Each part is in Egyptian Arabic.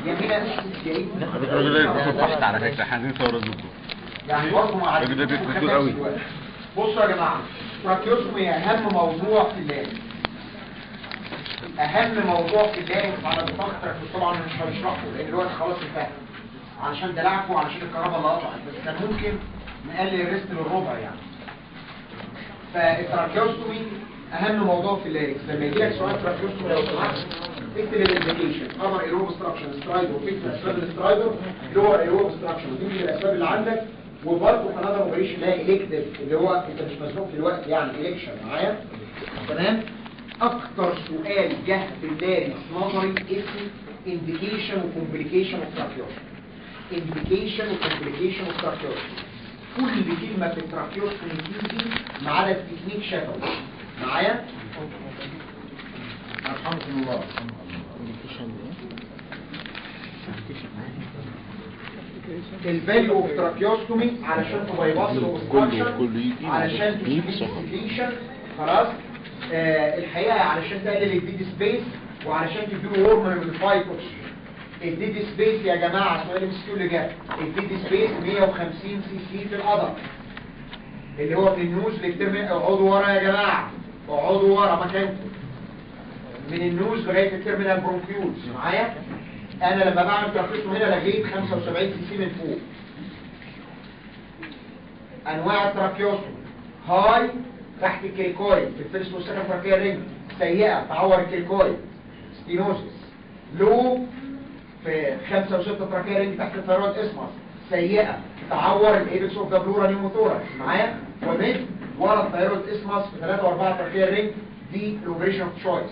يمينة يا إيه الراجل ده بياخد واحدة على فكرة احنا عايزين صور الدكتور يعني برضه مع الراجل ده بيكتب دكتور قوي. بصوا يا جماعة تراكيوسمي أهم موضوع في اللاب أهم موضوع في اللاب على نطاق التراكيوس طبعا مش هنشرحه لأن الوقت خلاص انتهى علشان دلعكم وعلشان الكهرباء اللي قطعت بس كان ممكن نقلل الريست للربع يعني فالتراكيوستومي اهم موضوع في اللاريكس لما يجي لك سؤال تراكيوستومي لو سمحت اكتب الانديكيشن ابر ايروب ستراكشن سترايدر فيكتور اسباب السترايدر لور ايروب ستراكشن دي من الاسباب اللي عندك وبرضه كندا اوبريشن اللي هي الكتيف اللي هو انت مش مزنوق في الوقت يعني الكشن معايا تمام اكتر سؤال جه في اللاريكس نظري اسمه انديكيشن وكومبليكيشن اوف تراكيوستومي انديكيشن وكومبليكيشن اوف تراكيوستومي كل كلمة في التراكيوستومي تيجي ما عدا التكنيك شفوي معايا؟ الحمد لله الفاليو اوف تراكيوستومي علشان تبيبص اوبستراكشن علشان تشيل خلاص آه الحقيقة علشان تقلل الديد سبيس وعلشان تديله هرمون موديفايد اوكسجين الديد سبيس يا جماعة سؤال المسكيو اللي جاي الديد سبيس 150 سي سي في القدر اللي هو في النوز للترمين اقعدوا ورا يا جماعة اقعدوا ورا مكانكم من النوز لغاية الترمينال برونكيولز معايا انا لما بعمل تركيزه هنا لقيت 75 سي سي من فوق انواع التراكيوستوم هاي تحت الكريكويد في الفيرست والسكند تراكيه رينج سيئة تعور الكريكويد ستينوسيس لو في خمسة وستة تراكيه رينج تحت الثيرويد اسمس سيئة تعور الايبكس اوف ذا بلورا نيوموثوركس معايا ومن ورا الثيرويد اسمس في ثلاثة واربعة تراكيه رينج دي الاوبريشن اوف تشويس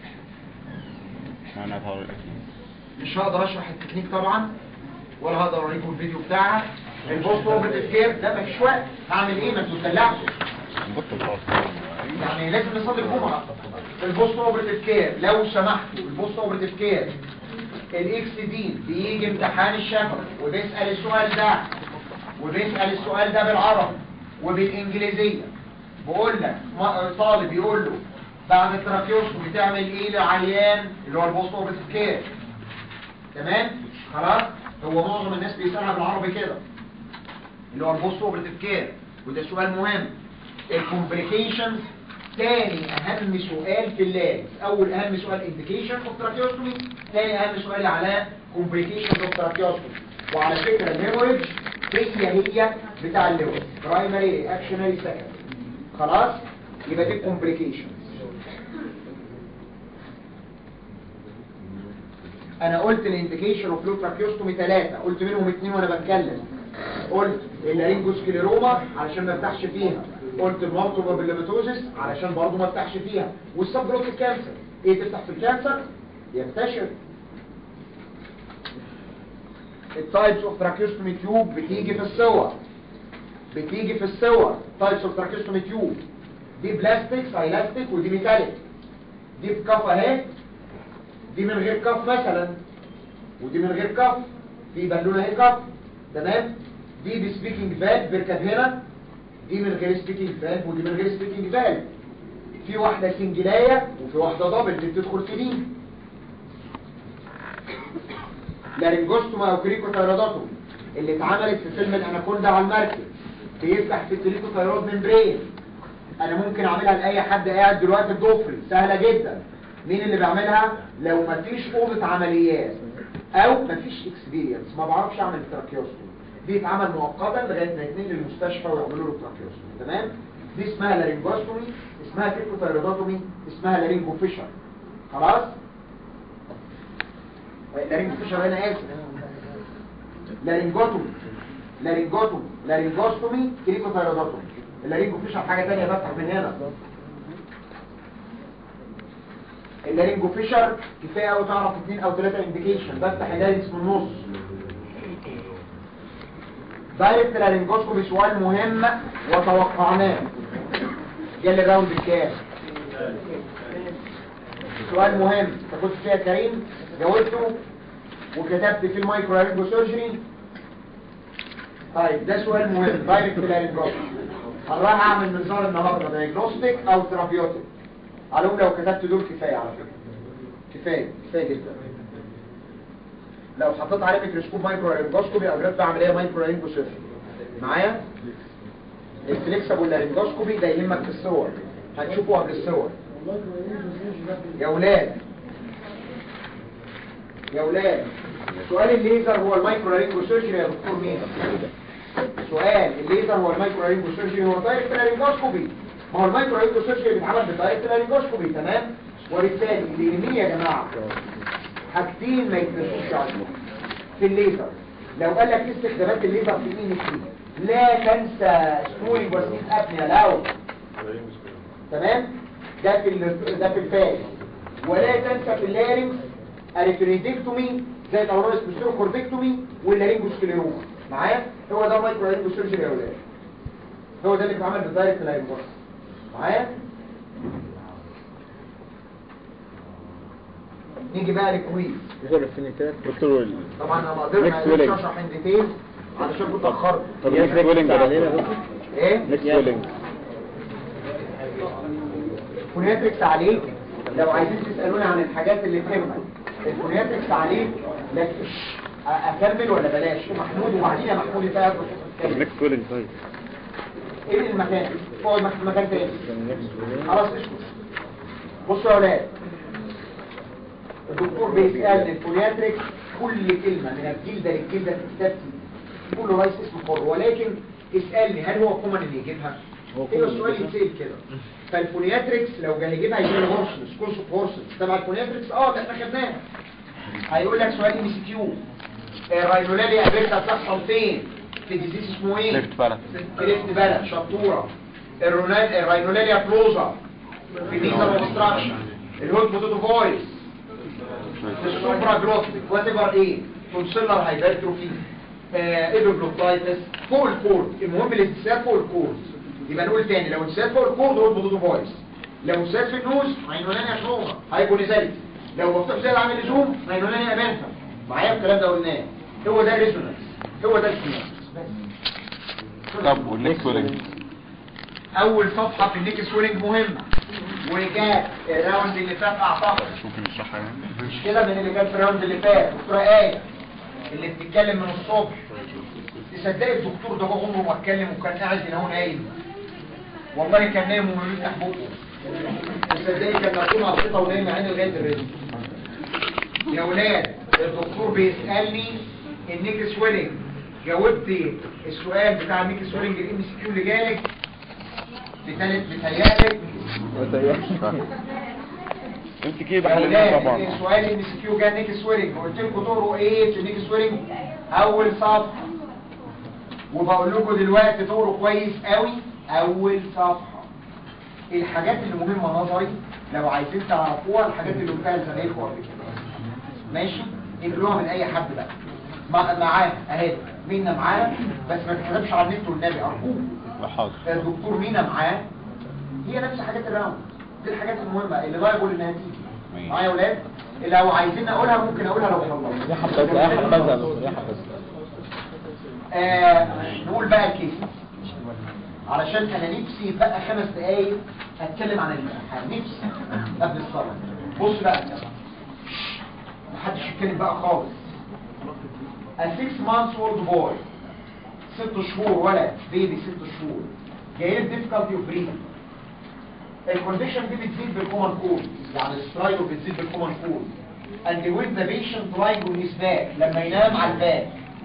انا هحاول مش هقدر اشرح التكنيك طبعا ولا هقدر اوريكم الفيديو بتاعها البوست اوبريتيف كير ده مفيش وقت هعمل ايه ما انتوا اتدلعتوا نبطل خلاص يعني لازم نصلي الجمعه البوست اوبريتيف كير لو سمحتوا البوست اوبريتيف كير الاكس دي بيجي امتحان الشفوي وبيسال السؤال ده وبيسال السؤال ده بالعربي وبالانجليزيه بقول لك ما- طالب يقول له بعد التراكيوستوم بتعمل ايه للعيان اللي هو البوست اوبريتيف كير تمام خلاص هو معظم الناس بيسالها بالعربي كده اللي هو البوست اوبريتيف كير وده سؤال مهم الكومبليكيشنز تاني اهم سؤال في اللاب اول اهم سؤال انديكيشن اوف تراكيوستومي تاني اهم سؤال على كومبليكيشن اوف تراكيوستومي وعلى فكره الهيموريدج هي هي بتاع الليفر برايمري اكشنري سكند خلاص يبقى دي كومبليكيشنز انا قلت الانديكيشن اوف لو تراكيوستومي ثلاثة قلت منهم اثنين وانا بتكلم قلت اللارينجوسكليروما علشان ما افتحش فيها قلت المالتيبل بالليماتوزيس علشان برضه ما افتحش فيها والسبجلوتيك كانسر ايه تفتح في الكانسر ينتشر التايبس اوف تراكيوستومي تيوب بتيجي في الصور بتيجي في الصور تايبس اوف تراكيوستومي تيوب دي بلاستيك سايلاستيك ودي ميتاليك دي بكف اهي دي من غير كف مثلا ودي من غير كف في بالونه اهي كف تمام دي بسبيكينج فالف بيركب هنا دي من غير سبيكينج فالف ودي من غير سبيكينج فالف في واحده سنجلايه وفي واحده دبل اللي بتدخل في دي لارنجوستوما او كريكوثايرودوتومي اللي اتعملت في فيلم الاناكوندا على المركب بيفتح في الكريكوثايرود ممبرين انا ممكن اعملها لاي حد قاعد دلوقتي بضفري سهله جدا مين اللي بيعملها لو مفيش اوضه عمليات او مفيش اكسبيرينس ما بعرفش اعمل تراكيوستومي دي اتعمل مؤقتا لغايه ما يتنقل للمستشفى ويعملوا له تراكيوستومي تمام دي اسمها لارينجوستومي اسمها كريكوثايرودوتومي اسمها لارينجو فيشر خلاص لارينجو فيشر هنا اسف لارينجوتومي لارينجوتومي لارينجوستومي كريكوثايرودوتومي اللارينجو فيشر حاجه ثانيه بفتح من هنا اللارينجو فيشر كفايه قوي تعرف اثنين او ثلاثه انديكيشن بفتح اللارينكس من النص دايركت لارينجوسكوبي سؤال مهم وتوقعناه جالي الراوند الكام سؤال مهم انت كنت فيها كريم جاوبته وكتبت في المايكرو لارينجو سيرجري طيب ده سؤال مهم دايركت لارينجوسكوبي هنروح اعمل منظار النهارده دايجنوستيك او ثيرابيوتيك علوم لو كتبت دول كفايه على فكره كفايه كفايه جدا لو حطيت عليه ميكروسكوب مايكرو لارنجوسكوبي اجريت بعمليه مايكرو لارنجوسيرجري معايا الفليكسبل لارنجوسكوبي ده يهمك في الصور هنشوفه قبل الصور يا ولاد يا ولاد سؤال الليزر هو المايكرو لارنجوسيرجري يا دكتور مين سؤال الليزر هو المايكرو لارنجوسيرجري هو دايركت لارنجوسكوبي ما هو المايكرو لارنجوسيرجري بيتعمل بالدايركت لارنجوسكوبي تمام وبالتالي اللي يهمني يا جماعه حاجتين ما يتنسوش عنهم في الليزر لو قال لك إيه استخدامات الليزر في مين فيه لا تنسى سنوري وسيط ابنيا لو تمام ده في ال- ده في الفاس ولا تنسى في اللارنكس الريفريدكتومي زي الاورانس بيسترو كورتكتومي واللارنجوسكليروما معايا هو ده مايكرو لارنجو سيرجري يا ولاد هو ده اللي بيتعمل بالدايركت لارنجوس معايا نيجي بقى للكويز دكتور الفينيتات دكتور ويل طبعا انا ما قدرتش Next willing. اشرح ان ديتيل علشان كنت اتاخرت طب نيكست ويلنج ايه نيكست ويلنج فونياتريكس عليك لو عايزين تسالوني عن الحاجات اللي تهمك الفونياتريكس عليك لكن اكمل ولا بلاش محمود وبعدين يا محمود يفهم نيكست ويلنج طيب ايه المكان فوق المك- مكان تاني خلاص اسكت بصوا يا اولاد الدكتور بيسالني الفونياتريكس كل كلمه من الجلده للجلده في كتابتي كله رئيس اسمه حر ولكن اسالني هل هو كومن اللي يجيبها هو ايه common السؤال اللي يتسال كده فالفونياتريكس لو جه هيجيبها يجيب لي هورسنس كورس اوف هورسنس تبع الفونياتريكس اه ده احنا خدناها هيقول لك سؤال ام سي كيو الراينولاري ابيرتا بتحصل فين في ديزيز اسمه ايه ليفت بالانس في ليفت بلد شطوره الرونال الراينولاريا بلوزا في ديزل اوبستراكشن الهود بوتوتو فويس السوبرا جلوتيك وات ايفر ايه تونسيلر هايبرتروفي ايبوجلوتايتس فوق الكورد المهم الانتساب فوق الكورد يبقى نقول تاني لو انتساب فوق الكورد هو البوتوتو فويس لو انتساب في النوز هينولانيا شوما هايبونيزاليتي لو مفتوح زي العامل لزوم هينولانيا امانتا معايا الكلام ده قلناه هو ده الريزونانس هو ده السينس بس طب والنيكست ويلنج اول صفحة في النيك سويلنج مهمة وجات الراوند اللي فات اعتقد ممكن نشرحها يعني مش كده من اللي كان في الراوند اللي فات دكتورة آية اللي بتتكلم من الصبح تصدقي الدكتور ده هو عمره ما اتكلم وكان قاعد هنا هو نايم والله كان نايم وما بيفتح بقه تصدقي كان مكتوب عبسطة ونايم عيني لغاية الرزق يا ولاد الدكتور بيسألني النيك سويلنج جاوبت السؤال بتاع النيك سويلنج الام سي كيو اللي جالك بتالت بتهيألك انت كده يا بحل ولاد طبعا السؤال ام سي كيو جه نيك سويلنج قلت لكم تقروا ايه في نيك سويلنج اول صفحه وبقول لكم دلوقتي تقروا كويس قوي اول صفحه الحاجات اللي مهمه نظري لو عايزين تعرفوها الحاجات اللي قلتها لزمايلكم قبل كده ماشي اقروها من اي حد بقى مع- معانا اهي مينا معانا بس ما تتكلمش على النت والنبي ارجوك لا حاضر الدكتور مينا معاه هي نفس حاجات الراوند دي الحاجات المهمة اللي لايبل انها تيجي ماشي. معايا يا ولاد لو عايزين اقولها ممكن اقولها لو خلصت يا حبذا يا حبذا يا دكتور، يا حبذا آه نقول بقى الكيس علشان انا نفسي بقى خمس دقايق اتكلم عن الامتحان نفسي قبل الصلاة بص بقى محدش يتكلم بقى خالص a six months old boy ست شهور ولد بيبي ست شهور جاي له difficulty of breathing الكونديشن دي بتزيد بالكومن كول يعني السترايدو بتزيد بالكومن كول and with the patient lying on his back لما ينام على الباك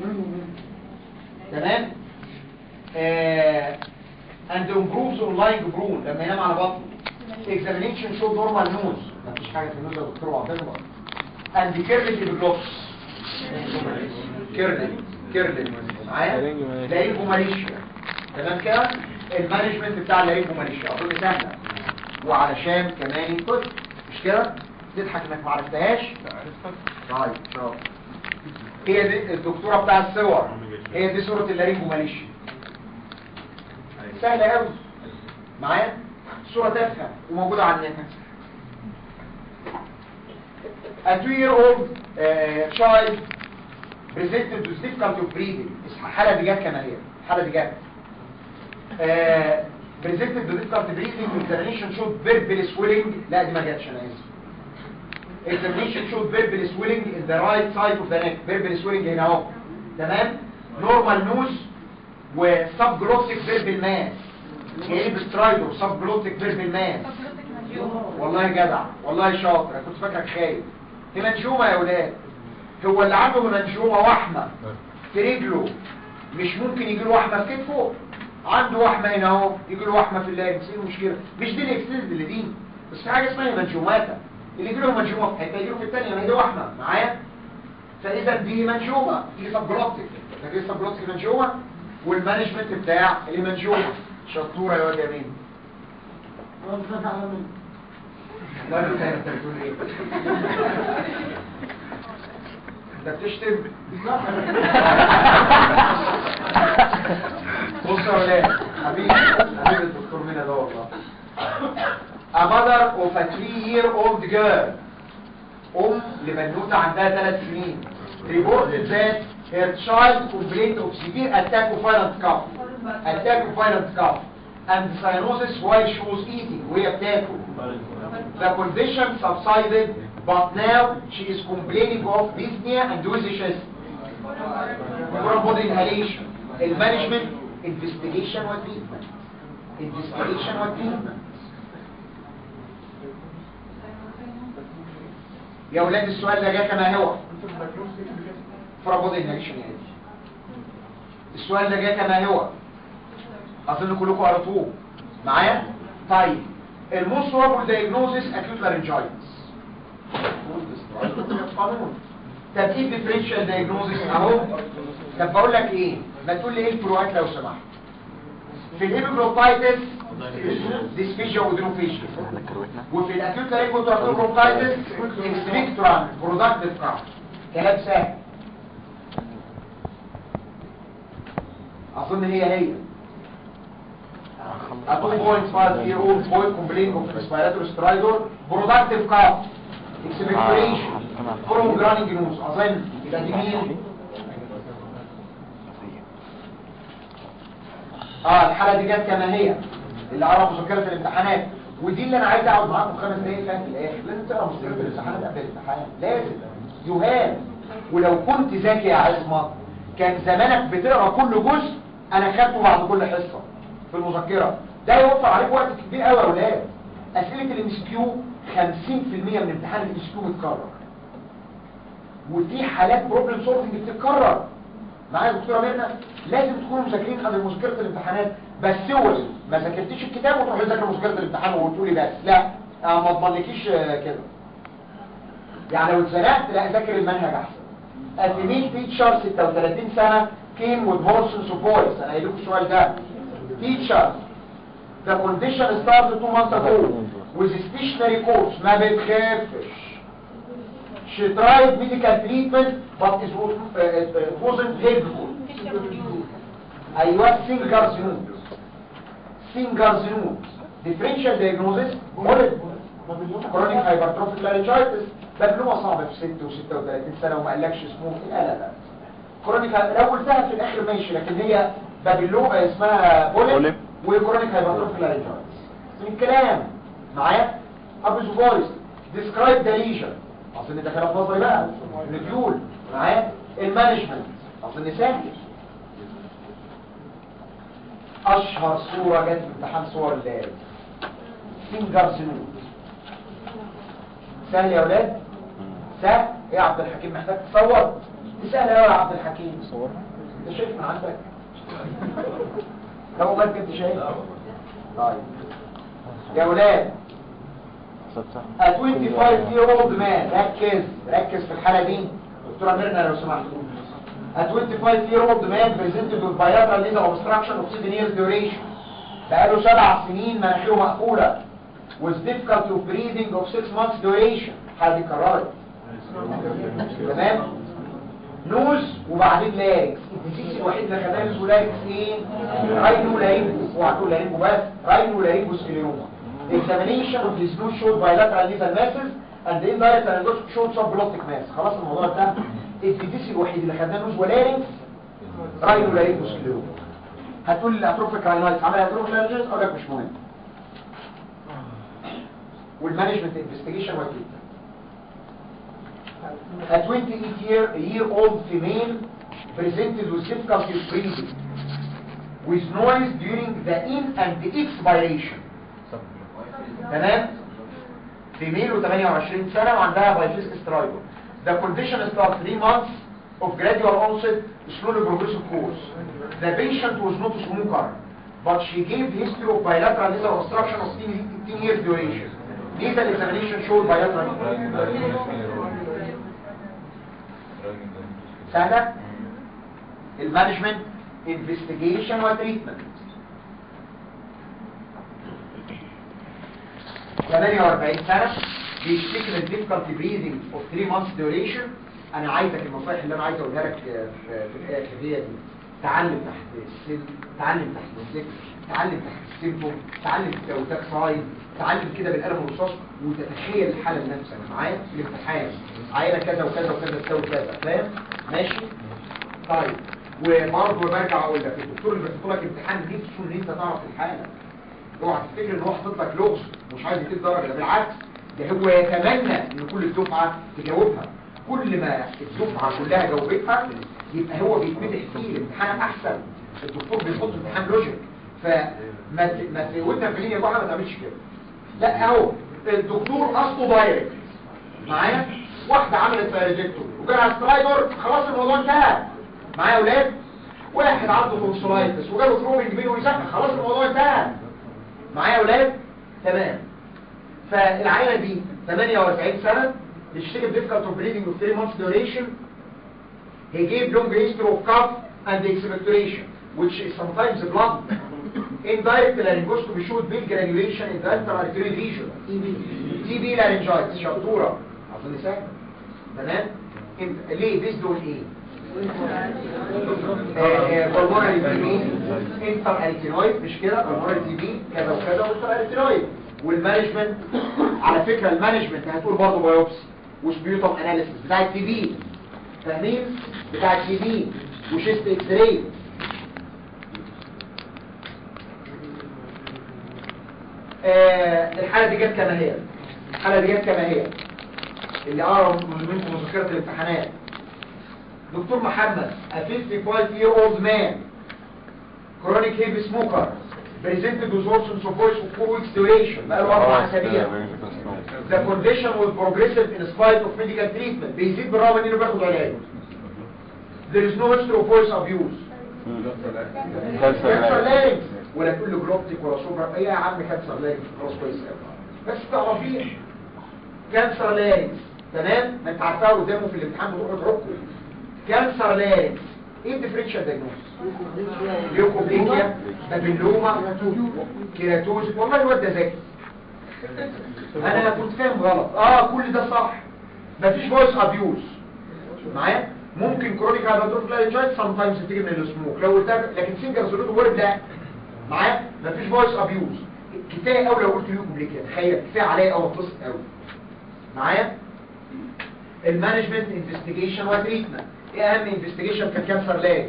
تمام آه and improves on lying prone لما ينام على بطنه examination show normal nose مفيش حاجه في النوز يا دكتور وعطينا and curved epiglottis كيرلين كيرلين معايا لارينجو- لارينجو ماليشيا تمام كده المانجمنت بتاع اللارينجو ماليشيا اظن سهله وعلشان كمان كنت مش كده تضحك انك ما عرفتهاش طيب شاطر هي دي الدكتوره بتاع الصور هي دي صوره اللارينجو ماليشيا سهله قوي معايا صوره تافهه وموجوده على النت A two-year-old uh, child presented with difficulty of breathing اسمها حالة دي جت كما هي حالة دي جت آه، presented with difficulty breathing examination showed verbal swelling لا دي ما جاتش انا اسف examination showed verbal swelling in the right side of the neck verbal swelling هنا اهو تمام normal nose وسبجلوتيك verbal mass جايب سترايدر سبجلوتيك verbal mass والله جدع والله شاطر انا كنت فاكرك خايف دي منشومه يا ولاد هو اللي عنده منشومه وحمه في رجله مش ممكن يجي له وحمه في كتفه عنده وحمه هنا اهو يجي له وحمه في اللارنكس ايه المشكله مش دي الاكستنز اللي دي بس في حاجه اسمها منشومات اللي يجي له منشومه في حته يجي له في الثانيه ما هي دي وحمه معايا فاذا دي منشومه دي سبجلوتيك ده دي سبجلوتيك منشومه والمانجمنت بتاع المنشومه شطوره يا واد يا مين لا لا لا انت بتقول ايه ده بتشتم بص يا ولاد حبيبي حبيبي الدكتور منى ده والله A mother of a three year old girl أم لبنوتة عندها ثلاث سنين reported that her child complained of severe attack of violent cough attack of violent cough and cyanosis while she was eating وهي بتاكل The condition subsided, but now she is complaining of dyspnea and wheezy chest. Foreign body inhalation. Management, investigation or treatment. Investigation or treatment. يا ولاد السؤال ده جه كما هو foreign body inhalation يعني السؤال ده جه كما هو اظن كلكم قرأتوه معايا طيب الموست probable diagnosis acute laryngitis قانون طب ايه differential diagnosis اهو طب بقول لك ايه ما تقول لي ايه الفروقات لو سمحت في الهيموجلوبايتس ديسفيجيا ودروفيجيا وفي الاكيوت لارينجوتراكوبروكايتس اكسبكتران برودكتيف كارد كلام سهل اظن هي هي A 2.5 year old boy complaining of respiratory stridor productive cough expectoration from running nose اظن يبقى دي مين اه الحالة دي جت كما هي اللي قرا مذكرة الامتحانات ودي اللي انا عايز اقعد معاكم خمس دقايق فيها في الاخر لازم تقرا مذكرة الامتحانات قبل الامتحان لازم يهان ولو كنت ذكي يا عصمت كان زمانك بتقرا كل جزء انا خدته بعد كل حصة في المذكرة ده يوفر عليك وقت كبير قوي يا اولاد اسئلة الام اس كيو 50% من امتحان الام اس كيو متكرر وفي حالات بروبلم سولفنج بتتكرر معايا يا دكتوره ميرنا لازم تكونوا مذاكرين قبل مذكره الامتحانات بس اوعي ما ذاكرتيش الكتاب وتروح تذاكر مذكره الامتحان وتقولي بس لا أنا ما اضمنلكيش آه، كده يعني لو اتزنقت لا ذاكر المنهج احسن اتيميل تيتشر 36 سنه كيم with horses of boys انا قايل لكم السؤال ده تيتشر the condition started two months ago with stationary course ما بتخافش she tried medical treatment but it was, uh, it wasn't helpful ايوه سينجارسينوم سينجارسينوم differential diagnosis مولد كرونيك هايبرتروفيك لارنجايتس بابلوما صعبة في 6 و36 سنة وما قالكش اسمه لا لا لا كرونيك لو قلتها في الاخر ماشي لكن هي بابلوما اسمها بوليب بوليب. وكرونيك هايبرتروفيك لارنجايتس من الكلام معايا ابيز فويس ديسكرايب ذا ليجن اظن ده كلام نظري بقى ريفيول معايا المانجمنت اظن سهل اشهر صورة جت في امتحان صور اللاب فينجر سنود سهل يا ولاد سهل ايه يا عبد الحكيم محتاج تصور دي سهلة يا عبد الحكيم صور انت شايف من عندك لو والله بجد شايف طيب يا ولاد A 25 year old man ركز ركز في الحالة دي دكتورة ميرنا لو سمحت A 25 year old man presented with bilateral nasal obstruction of 7 years duration بقاله سبع سنين مناخيره مقفولة with difficulty of breathing of 6 months duration الحالة دي اتكررت تمام نوز وبعدين لاريكس الديزيز الوحيد اللي خلاه نوز ولاريكس ايه راينو لارينجو اوعى تقول لارينجو بس راينو لارينجو سكليروما examination of his nose showed bilateral nasal masses and the indirect laryngoscopy showed subglottic mass خلاص الموضوع ده الديزيز الوحيد اللي خلاه نوز ولارينكس راينو لارينجو سكليروما هتقول لي اتروفيك راينايتس عمل اتروفيك لارينجيتس اقول لك مش مهم والمانجمنت انفستيجيشن والتريتمنت A 28 year, year old female presented with difficulty breathing with noise during the in and the expiration تمام فيميل و28 سنة وعندها بايفيس استرايدو The condition starts 3 months of gradual onset slowly progressive course The patient was not a smoker but she gave history of bilateral nasal obstruction of 10 10 years duration Nasal examination showed bilateral سهلة المانجمنت انفستيجيشن وتريتمنت 48 سنة بيشتكي من difficulty breathing of 3 months duration انا عايزك النصائح اللي انا عايز اقولها لك في في الاخر هي دي تعلم تحت السن تعلم تحت الذكر تعلم تحت السيمتوم تعلم توتاك ساين تعلم كده بالقلم والرصاص وتتخيل الحاله لنفسك معايا في الامتحان عينه كذا وكذا وكذا تساوي كذا فاهم ماشي طيب وبرضه برجع اقول لك الدكتور اللي بيحط لك امتحان نفسه ان انت تعرف الحاله اوعى تفتكر ان هو حاطط لك لغز مش عايز يديك درجه ده بالعكس ده هو يتمنى ان كل الدفعه تجاوبها كل ما الدفعه كلها جاوبتها يبقى هو بيتمدح فيه الامتحان احسن الدكتور بيحط امتحان لوجيك فما ت- ما ت- وانت في لينيا واحده ما تعملش كده لا اهو الدكتور اصله دايركت معايا واحده عملت باراديكتور وجالها سترايدر خلاص الموضوع انتهى معايا يا اولاد واحد عنده تونسولايتس وجاله ثروبنج بين ويسخن خلاص الموضوع انتهى معايا يا اولاد تمام فالعينه دي 48 سنه بتشتكي بديفيكالت اوف بريدنج اوف 3 months duration he gave long history of cough and expectoration which is sometimes blood indirect laryngoscopy showed big granulation in the anterarterial region TB laryngitis شطوره اظن سهل تمام انت ليه بيزد اون ايه بالمونري تي بي انتر الكينويد مش كده بالمونري تي بي كذا وكذا وانتر الكينويد والمانجمنت على فكره المانجمنت هتقول برضه بايوبسي وسبيوتوم اناليسيس بتاع التي بي فاهمين بتاع التي بي وشيست اكس راي آه الحاله دي جت كما هي الحاله دي جت كما هي اللي قرا منكم مذكره الامتحانات دكتور محمد a 55 year old man chronic heavy smoker presented with worsening of voice for 4 weeks duration بقاله اربع اسابيع the condition was progressive in spite of medical treatment بيزيد بالرغم انه بياخد علاج there is no history of voice abuse كانسر لارنج ولا تقول له جلوبتيك ولا سوبر ايه يا عم كانسر لارنج خلاص كويس قوي بس تعرفيه كانسر لارنج تمام ما انت عارفاه قدامه في الامتحان بتروح تحطه كانسر لارنج ايه الديفرنشال دايجنوز ليوكوبليكيا بابيلوما كيراتوز والله الواد ده ذكي انا كنت فاهم غلط اه كل ده صح مفيش فويس ابيوز معايا ممكن كرونيك هايبرتروفيك لارنجايت سام تايمز تيجي من السموك لو قلت لكن سنجر سوليد وورد لا معايا مفيش فويس ابيوز كفايه قوي لو قلت ليوكوبليكيا تخيل كفايه عليا قوي اتبسط قوي معايا المانجمنت انفستيجيشن وتريتمنت ايه اهم انفستيجيشن في الكانسر لاج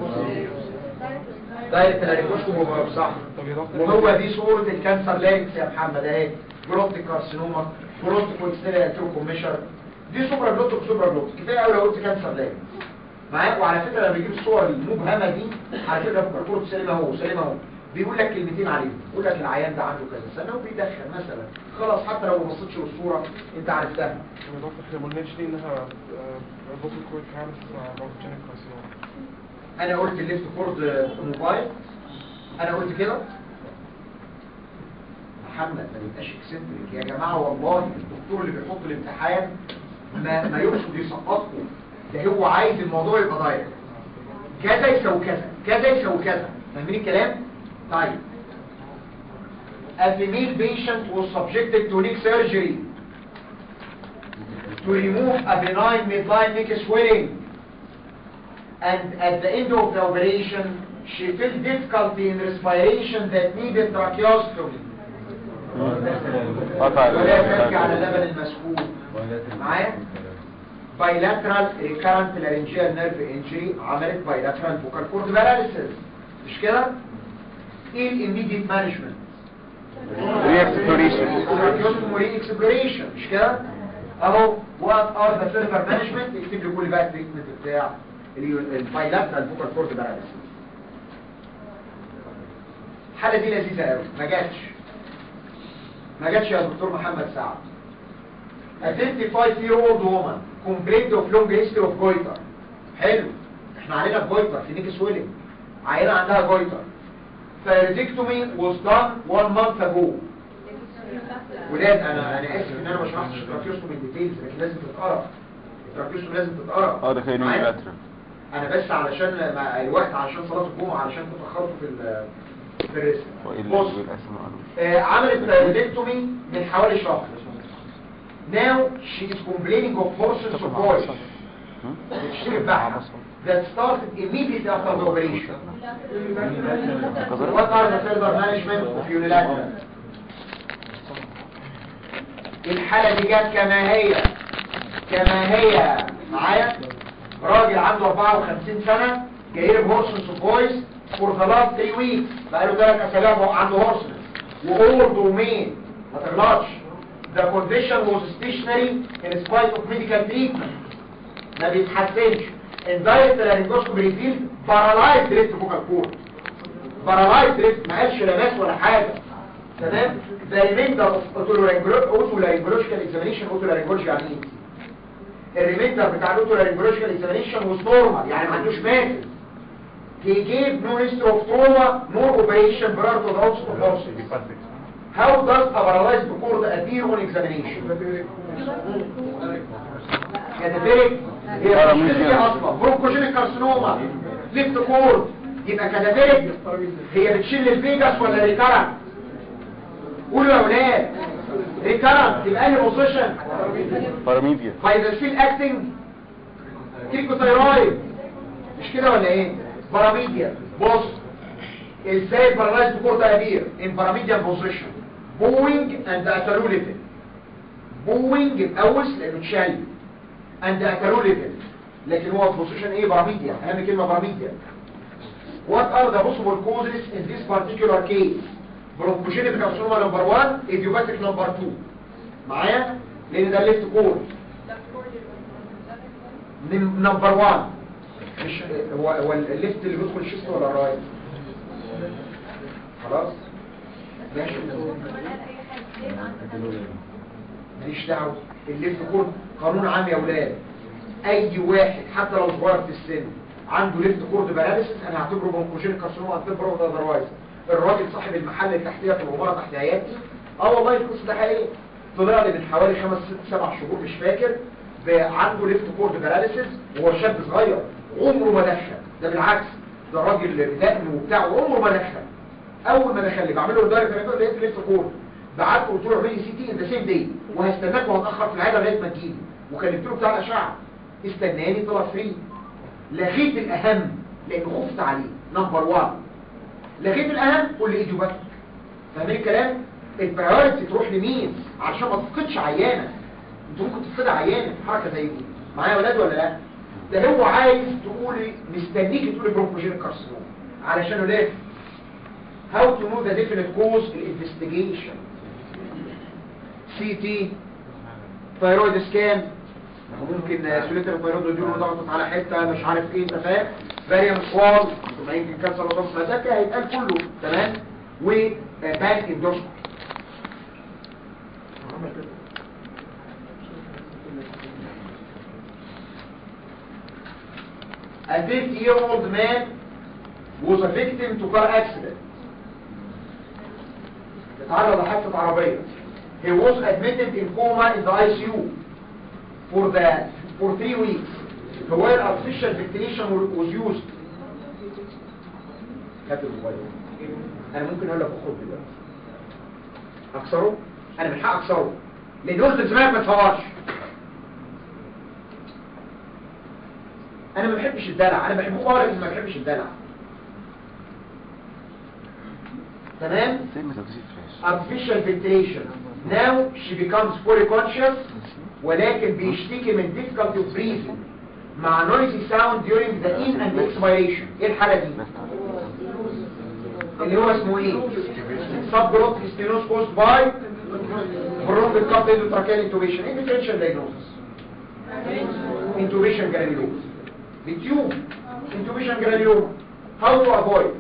دايركت لاريكوسكوب صح وهو دي صورة الكانسر لاج يا محمد اهي بروتيك كارسينوما بروتيك ويكستيريا انتروكوميشر دي سوبرا جلوتيك سوبرا جلوتيك كفايه قوي لو قلت كانسر لاج معايا وعلى فكره لما بيجيب الصور المبهمه دي على فكره بكره كله سليم اهو سليم اهو بيقول لك كلمتين عليه يقول لك العيان ده عنده كذا سنه وبيدخن مثلا خلاص حتى لو ما بصيتش للصوره انت عرفتها يا دكتور احنا ما قلناش ليه انها بوكل كويت كانس موتوجينيك كارسينوما انا قلت الليفت فورد موبايل انا قلت كده محمد ما يبقاش اكسنتريك يا جماعه والله الدكتور اللي بيحط الامتحان ما ما يقصد يسقطكم ده هو عايز الموضوع يبقى دايركت كذا يساوي كذا كذا يساوي كذا فاهمين الكلام طيب A female patient was subjected to neck surgery to remove a benign midline neck swelling and at the end of the operation she felt difficulty in respiration that needed tracheostomy قطع ولا ترجع على اللبن المسكوب معايا bilateral recurrent laryngeal nerve injury عملت bilateral vocal cord paralysis مش كده ايه immediate management ريكسبلوريشن tracheostomy re exploration مش كده اهو وات ار ذا فيرذر مانجمنت اكتب لي كل بقى التريتمنت بتاع البايلاترال فوكال كورد باراليسيس الحاله دي لذيذه قوي ما جاتش ما جاتش يا دكتور محمد سعد A 55 year old woman complained of long history of goiter حلو احنا علينا goiter في نيك سويلنج عينة عندها goiter فالريدكتومي was done one month ago ولاد انا انا اسف ان انا ما شرحتش التراكيوستومي ديتيلز لكن لازم تتقرا التراكيوستومي لازم تتقرا اه ده كان معايا؟ يونيلاترال انا بس علشان ما- الوقت علشان صلاه الجمعه علشان تتاخرتوا في ال- في الرسم والا بص بالاسم معلوم آه، عملت ريدكتومي من حوالي شهر now she is complaining of horses of voice بتشتري بتاعها that started immediately after the operation what are the further management of unilateral الحالة دي جت كما هي كما هي معايا راجل عنده 54 سنة جاي له هورسنس اوف فويس فور ذا لاست 3 ويكس بقاله 3 اسابيع عنده هورسنس واولد ومين ما تغلطش The condition was stationary in spite of medical treatment ما بيتحسنش indirect laryngoscopy revealed paralyzed left vocal cord paralyzed left ما قالش لماس ولا حاجة تمام the remainder of otolaryngological examination otolaryngology يعني ايه الريميندر بتاع الاوتولارينجولوجيكال اكزامينشن was normal يعني ما عندوش ماكل he gave no history of trauma nor operation prior to the onset of hospital how does a paralyzed cord appear on examination كاتافيريك هي Paramedian. اصلا برونكوجينيك كارسينوما ليفت كورد يبقى كاتافيريك هي بتشيل الفيجاس ولا ريكارنت قولوا يا اولاد ريكارنت يبقى انهي بوزيشن باراميديا فايزرسيل اكتنج كيكوثايرويد مش كده ولا ايه باراميديا بص ازاي البارالايز بكور تقدير ان باراميديان بوزيشن بوينج اند اتالو ليفل بوينج الاول لانه اتشال اند اتالو ليفل لكن هو بوزيشن ايه باراميديا اهم كلمه باراميديا What are the possible causes in this particular case? Bronchogenic carcinoma number 1, idiopathic number 2. معايا؟ لان ده الليفت كور نمبر 1 مش هو هو الليفت اللي بيدخل الشيست ولا الرايت خلاص ماشي ماليش دعوه الليفت كور قانون عام يا اولاد اي واحد حتى لو صغير في السن عنده ليفت كورد باراليسيس انا هعتبره بونكوجينيك كارسينوما هعتبره اذروايز الراجل صاحب المحل اللي تحتيه في العماره تحت عيادتي اه والله القصه ده حقيقي طلع لي من حوالي خمس ست سبع شهور مش فاكر ب- عنده ليفت كورد باراليسيس وهو شاب صغير عمره ما دخل ده بالعكس ده راجل بدقن وبتاع وعمره ما دخل اول ما دخل لي بعمل له دايركت لقيت ليفت كورد بعت قلت له اعمل لي سي تي ان ذا سيم داي وهستناك وهتاخر في العياده لغايه ما تجيلي وكلمت له بتاع الاشعه استناني طلع فري لغيت الاهم لانه خفت عليه نمبر 1 لغيت الاهم قول لي ايديوباتيك فاهمين الكلام البرايورتي تروح لمين عشان ما تفقدش عيانه انت ممكن تفقد عيانه في حركه زي دي معايا ولاد ولا لا ده هو عايز تقولي مستنيك تقولي برونكوجينيك كارسينوما علشان ليه how to know the definite cause investigation CT thyroid scan ممكن سوليتر الثيرويد يديله ضغطت على حته مش عارف ايه انت فاهم فاريم سوال ثم يمكن كانسر وضغط ده هيتقال كله تمام وبان اندوسكوبي A 50 year old man was a victim to car accident اتعرض لحادثة عربية he was admitted in coma in the ICU for the for three weeks where artificial ventilation was used هات الموبايل انا ممكن اقول لك اخرج دلوقتي اكسره انا من حق اكسره لان قلت زمان ما تصورش انا ما بحبش الدلع انا بحبه اه لكن ما بحبش الدلع تمام زي ما تبسيط فلاش artificial ventilation now she becomes fully conscious ولكن بيشتكي من difficulty of breathing مع noisy sound during the in and expiration ايه الحالة دي اللي هو اسمه ايه subglottic stenosis caused by prolonged cup endotracheal intubation ايه differential diagnosis intubation granuloma بالتيوب intubation granuloma how to avoid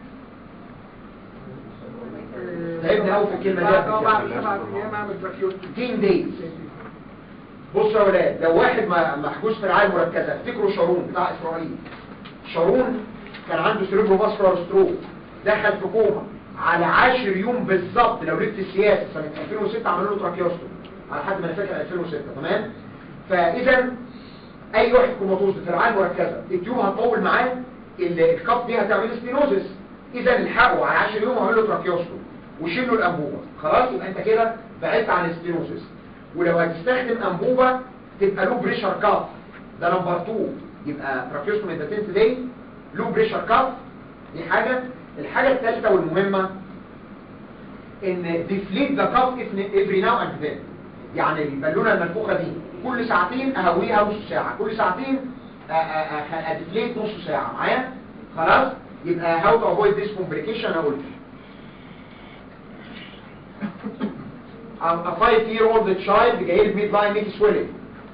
تعبنا قوي في الكلمه دي قبل كده. بعد سبعة ايام اعمل تراكيوتي 10 days بصوا يا ولاد لو واحد ما- محجوز في الرعايه المركزه افتكروا شارون بتاع اسرائيل شارون كان عنده سيريبرو فاسكولار ستروك دخل في كوما على 10 يوم بالظبط لو جبت السياسه سنه 2006 عملوا له تراكيوستوم على حد ما انا فاكر 2006 تمام فاذا اي واحد كوماتوز في الرعايه المركزه التيوب هتطول معاه ال- الكاب دي هتعمل ستينوزس اذا الحقه على 10 يوم وعمل له تراكيوستوم وشيل له الانبوبه خلاص يبقى انت كده بعدت عن الستينوزس ولو هتستخدم انبوبه تبقى له بريشر كاف ده نمبر 2 يبقى تراكيوستوم انت تنت داي له بريشر كاف دي حاجه الحاجه الثالثه والمهمه ان ديفليت ذا كاف افري ناو اند ذن يعني البالونه المنفوخه دي كل ساعتين اهويها نص ساعه كل ساعتين اديفليت نص ساعه معايا خلاص يبقى هاو تو افويد ذيس كومبليكيشن انا قلت a five year old child جاي له ميد لاين نيك سويلنج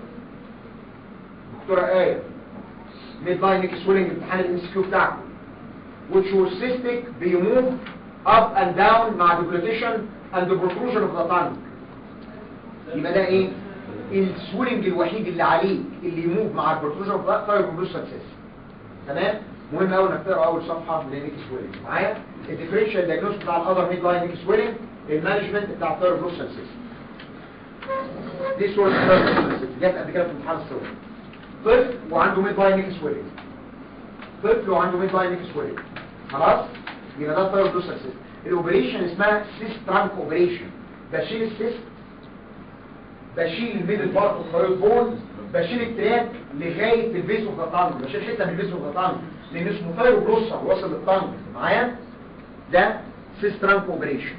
دكتوره ايه ميد لاين نيك سويلنج امتحان الام اس كيو بتاعكم which was cystic بيموف up and down مع deglutition and the protrusion of the tongue يبقى ده ايه السويلنج الوحيد اللي عليك اللي يموف مع البروتروجن اوف ذا ثايروبروس سكسس تمام مهم قوي انك تقرا اول صفحه من النيك سويلنج معايا الديفرنشال دايجنوز بتاع الاذر ميد لاين نيك سويلنج المانجمنت بتاع الثايروبروس سكسس دي صوره الثايروبروس سكسس جت قبل كده في امتحان الصور طفل وعنده ميد لاين نيك سويلنج طفل وعنده ميد لاين نيك سويلنج خلاص يبقى ده الثايروبروس سكسس الاوبريشن اسمها سيست ترانك اوبريشن بشيل السيست بشيل الميدل بارت اوف ثايرويد بون بشيل التراك لغايه البيس اوف ذا تانج بشيل حته من البيس اوف ذا تانج لان اسمه ثايروبروسا واصل للتانج معايا ده سيسترانك اوبريشن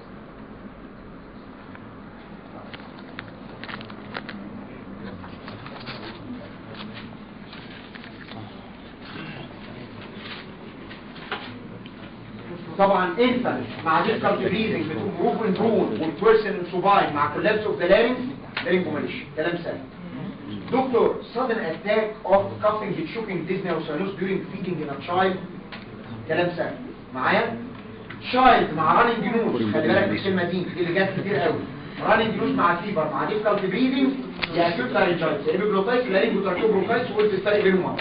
طبعا انت مع ديسكارت بريزنج بتقوم بروف برون والبيرسون سوباين مع كولابس اوف ذا لارنج لارنجوماليش كلام سهل دكتور sudden attack of coughing choking dizziness or sinus during feeding in a child كلام سهل معايا child مع رانينج نوز خلي بالك من الكلمه دي دي اللي جت كتير قوي رانينج نوز مع فيبر مع ديسكارت بريزنج يا اكيوت لارنجايتس يا ايبيجلوتايتس يا لارنجوتراكيوبروكايتس وقلت الفرق بينهم اهو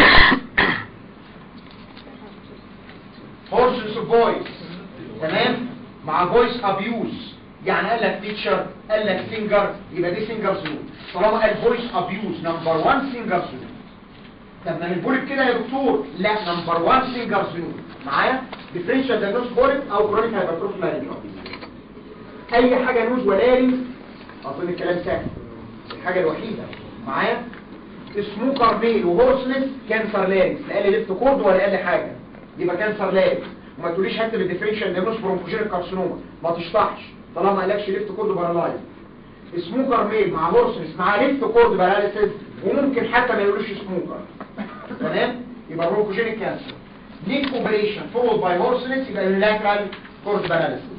هورسز اوف فويس تمام مع فويس ابيوز يعني قال لك تيتشر قال لك سينجر يبقى دي سينجر زون طالما قال فويس ابيوز نمبر 1 سينجر زون طب ما البوليب كده يا دكتور لا نمبر 1 سينجر زون معايا ديفرنشال دايجنوز بوليب او كرونيك هايبرتروفي لارنجايتس اي حاجه نوز ولارنج اظن الكلام سهل الحاجه الوحيده معايا سموكر ميل وهورسلس كانسر لارنج لا قال لي ليفت كورد ولا قال لي حاجه يبقى كانسر لارنج وما تقوليش هكتب الديفرنشال دايجنوز برونكوجينيك كارسينوما ما تشطحش طالما ما قالكش ليفت كورد بارالايز سموكر ميل مع هورسلس مع ليفت كورد باراليسيس وممكن حتى ما يقولوش سموكر تمام يبقى برونكوجينيك كانسر نيك اوبريشن فولود باي هورسلس يبقى يونيلاترال كورد باراليسيس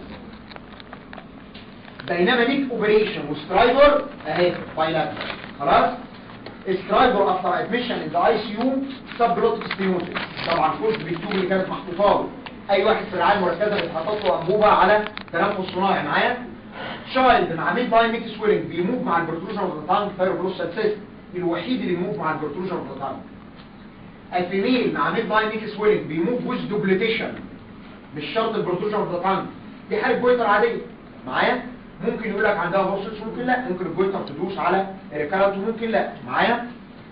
بينما نيك اوبريشن وسترايبر اهي بايلاترال خلاص سترايبر افتر ادميشن ان ذا اي سي يو سب جلوتيك ستينوزيس طبعا كورس بالتوب اللي كانت محطوطه له اي واحد في الرعايه المركزه بيتحط له انبوبه على تنفس صناعي معايا شايلد مع ميد باي ميك سويلنج بيموف مع البرتروجن اوف ذا تانج ثايروبلوسال سيست الوحيد اللي بيموف مع البرتروجن اوف ذا تانج الفيميل مع ميد باي ميك سويلنج بيموف ويز دوبليتيشن مش شرط البرتروجن اوف ذا تانج دي حاله جويتر عاديه معايا ممكن يقول لك عندها هورسس ممكن لا ممكن الجويتر تدوس على ريكارنت وممكن لا معايا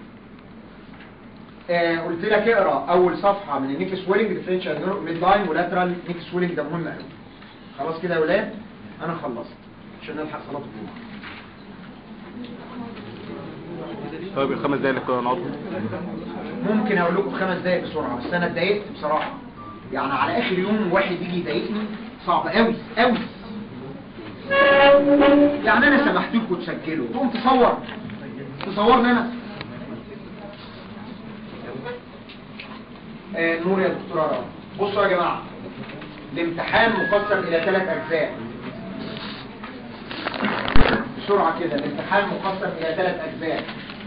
آه قلت لك اقرا اول صفحه من النيك سويلنج ديفرنشال ميد لاين ولاترال نيك سويلنج ده مهم قوي خلاص كده يا ولاد انا خلصت عشان نلحق صلاه الجمعه طيب الخمس دقايق اللي كنا نقعدهم ممكن اقول لكم خمس دقايق بسرعه بس انا اتضايقت بصراحه يعني على اخر يوم واحد يجي يضايقني صعب قوي قوي يعني انا سمحت لكم تسجلوا تقوم تصور تصورني انا آه نور يا دكتوره رام بصوا يا جماعه الامتحان مقسم الى ثلاث اجزاء بسرعة كده الامتحان مقسم إلى ثلاث أجزاء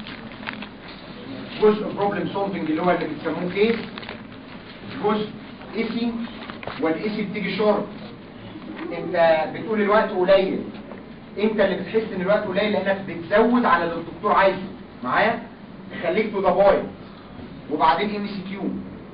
جزء بروبلم سولفنج اللي هو اللي بتسموه كيس جزء اسي والاسي بتيجي شورت انت بتقول الوقت قليل انت اللي بتحس ان الوقت قليل لانك بتزود على اللي الدكتور عايزه معايا تخليك تو ذا بوينت وبعدين ام سي كيو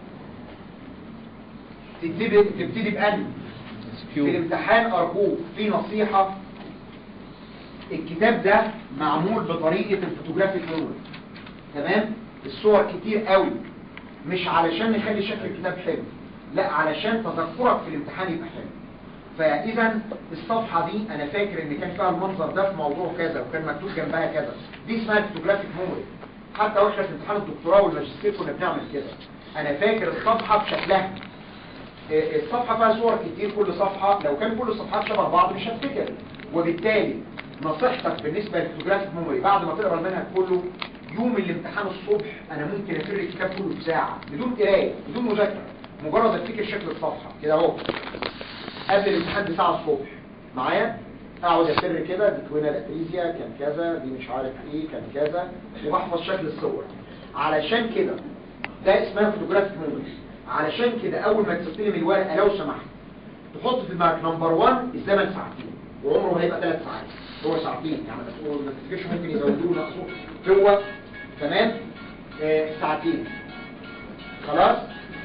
تبتدي تبتدي بقلب في الامتحان ارجوك في نصيحة الكتاب ده معمول بطريقة الفوتوغرافيك ميموري تمام الصور كتير قوي مش علشان نخلي شكل الكتاب حلو لا علشان تذكرك في الامتحان يبقى حلو فاذا الصفحة دي انا فاكر ان كان فيها المنظر ده في موضوع كذا وكان مكتوب جنبها كذا دي اسمها الفوتوغرافيك ميموري حتى واحنا في امتحان الدكتوراه والماجستير كنا بنعمل كده انا فاكر الصفحة بشكلها إيه، الصفحة فيها صور كتير كل صفحة لو كان كل الصفحات شبه بعض مش هفتكر وبالتالي نصيحتك بالنسبة للفوتوغرافيك ميموري بعد ما تقرا المنهج كله يوم الامتحان الصبح انا ممكن افر الكتاب كله في ساعة بدون قرايه بدون مذاكرة مجرد افتكر شكل الصفحة كده اهو قبل الامتحان بساعة الصبح معايا اقعد افر كده دي كوينة الاتريزيا كان كذا دي مش عارف ايه كان كذا وبحفظ شكل الصور علشان كده ده اسمها فوتوغرافيك ميموري علشان كده اول ما تستلم الورقه لو سمحت تحط في دماغك نمبر 1 الزمن ساعتين وعمره هيبقى ثلاث ساعات هو ساعتين يعني ما تقول- ما تفتكرش ممكن يزودوه نقصوه هو تمام آه ساعتين خلاص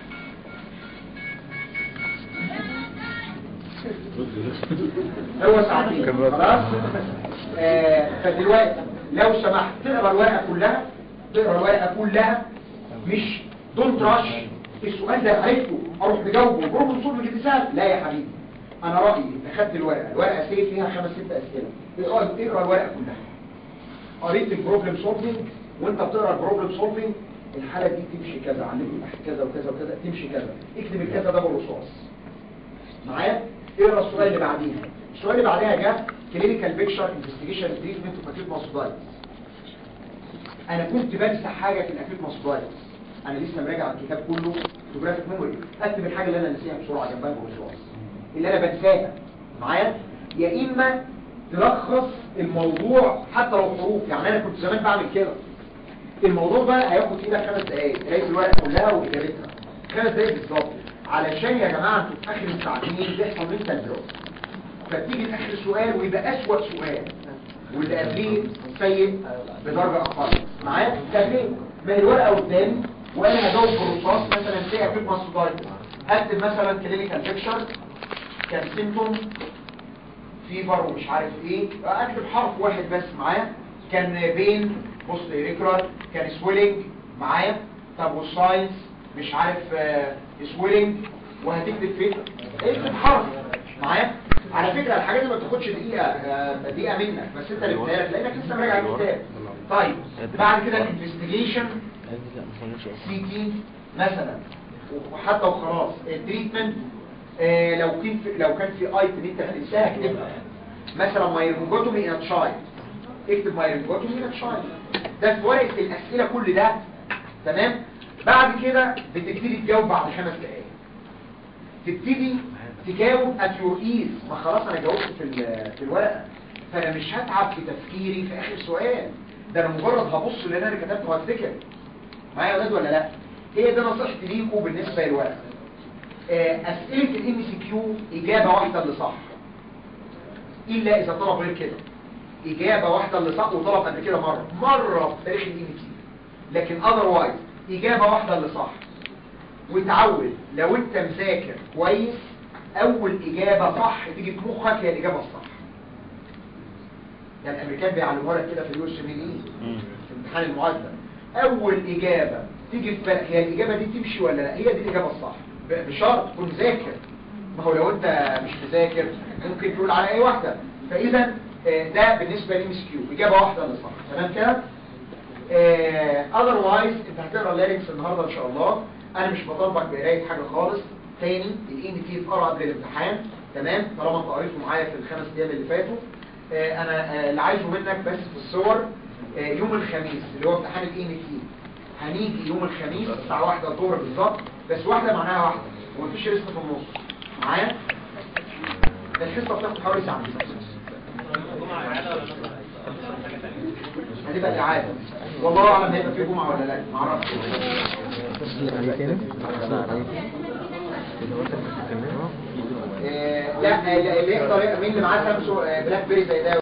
هو ساعتين خلاص آه فدلوقتي لو سمحت تقرا الورقه كلها تقرا الورقه كلها مش دونت رش السؤال ده عرفته اروح مجاوبه بروبلم سولف كده سهل لا يا حبيبي انا رايي انت خدت الورقه الورقه سيف فيها خمس ست اسئله اقرا اقرا الورقه كلها قريت البروبلم سولفنج وانت بتقرا البروبلم سولفنج الحاله دي تمشي كذا علمني تحت كذا وكذا وكذا تمشي كذا اكتب الكذا ده بالرصاص معايا اقرا السؤال اللي بعديها السؤال اللي بعديها جه كلينيكال بيكشر انفستيجيشن تريتمنت اوف اكيوت ماسودايتس انا كنت بنسى حاجه في الاكيوت ماسودايتس انا لسه مراجع الكتاب كله فوتوغرافيك ميموري اكتب الحاجه اللي انا ناسيها بسرعه جنبها بالرصاص اللي انا بنساها معايا يا اما تلخص الموضوع حتى لو حروف يعني انا كنت زمان بعمل كده الموضوع بقى هياخد ايدك خمس دقايق قرايه الورقه كلها واجابتها خمس دقايق بالظبط علشان يا جماعه انتوا في اخر الساعتين تحصل منت الدراسه فتيجي لاخر سؤال ويبقى اسوأ سؤال واللي قبليه سيء بدرجه اقل معايا طب ليه؟ ما هي الورقه قدامي وانا هجاوب بالرصاص مثلا فيها في ماسودايتس اكتب مثلا كلينيكال بيكشر كان سيمتوم فيبر ومش عارف ايه اكتب حرف واحد بس معايا كان بين بوست ريكرال كان سويلنج معايا طب والساينس مش عارف سويلنج وهتكتب فين اكتب حرف معايا على فكرة الحاجات دي ما بتاخدش دقيقة آه، دقيقة منك بس انت اللي بتهيألك لانك لسه مراجع الكتاب طيب بعد كده الانفستيجيشن سي تي مثلا وحتى وخلاص التريتمنت آه لو كان في لو كان في ايتم انت هتنساها اكتبها مثلا مايرنجوتومي ان تشايلد اكتب مايرنجوتومي ان تشايلد ده في ورقه الاسئله كل ده تمام بعد كده بتبتدي تجاوب بعد خمس دقائق تبتدي تجاوب at your ease ما خلاص انا جاوبت في ال- في الورقه فانا مش هتعب في تفكيري في اخر سؤال ده انا مجرد هبص اللي انا كتبته وهفتكر معايا يا ولاد ولا لا هي ده نصيحتي ليكم بالنسبه للورقه آه، اسئله الام سي كيو اجابه واحده اللي صح الا اذا طلب غير كده اجابه واحده اللي صح وطلب قبل كده مره مره في تاريخ الام سي لكن اذروايز اجابه واحده اللي صح وتعود لو انت مذاكر كويس اول اجابه صح تيجي في مخك هي الاجابه الصح يعني الامريكان بيعلموها لك كده في اليو اس ام اي في امتحان المعادله اول اجابه تيجي في بالك هي الاجابه دي تمشي ولا لا هي دي الاجابه الصح ب- بشرط تكون مذاكر ما هو لو انت مش مذاكر ممكن تقول على اي واحده فاذا آه، ده بالنسبه لي اس كيو اجابه واحده اللي صح تمام كده اذروايز انت هتقرا الليركس النهارده ان شاء الله انا مش بطالبك بقرايه حاجه خالص تاني الاي ام تي اتقرا قبل الامتحان تمام طالما انت قريته معايا في الخمس ايام اللي فاتوا آه، انا آه، اللي عايزه منك بس في الصور آه، يوم الخميس اللي هو امتحان الاي ام تي هنيجي يوم الخميس الساعه واحدة الظهر بالظبط بس واحده معناها واحده ومفيش رزق في النص معايا الحصه بتاخد حوالي ساعتين هتبقى اعاده والله اعلم هيبقى في جمعه ولا لا ما اعرفش آه، لا آه، اللي يقدر مين اللي معاه سامسونج آه، بلاك بيري زي ده